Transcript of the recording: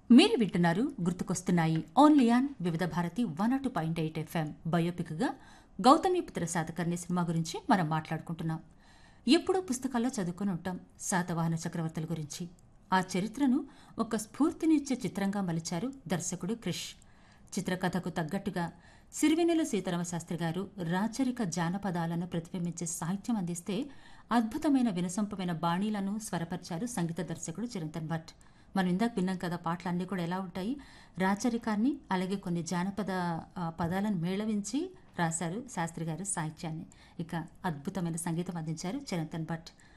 మీరు వింటున్నారు గుర్తుకొస్తున్నాయి only on Vividh Bharati one అటు పాయింట్ ఎయిట్ ఎఫ్ఎం బయోపిక్గా గౌతమిపుత్ర శాతకర్ణి సినిమా గురించి మనం మాట్లాడుకుంటున్నాం ఎప్పుడూ పుస్తకాల్లో చదువుకుని ఉంటాం శాతవాహన చక్రవర్తుల గురించి ఆ చరిత్రను ఒక స్ఫూర్తినిచ్చే చిత్రంగా మలిచారు దర్శకుడు క్రిష్ చిత్రకథకు తగ్గట్టుగా సిరివెన్నెల సీతారామ శాస్త్రి గారు రాచరిక జానపదాలను ప్రతిబింబించే సాహిత్యం అందిస్తే అద్భుతమైన వినసొంపమైన బాణీలను స్వరపరిచారు సంగీత దర్శకుడు చిరంతన్ భట్ మనం ఇందాక విన్నాం కదా పాటలు అన్నీ కూడా ఎలా ఉంటాయి రాచరికాన్ని అలాగే కొన్ని జానపద ఆ, పదాలను మేళవించి రాశారు శాస్త్రి గారు సాహిత్యాన్ని ఇక అద్భుతమైన సంగీతం అందించారు చిరంతన్ భట్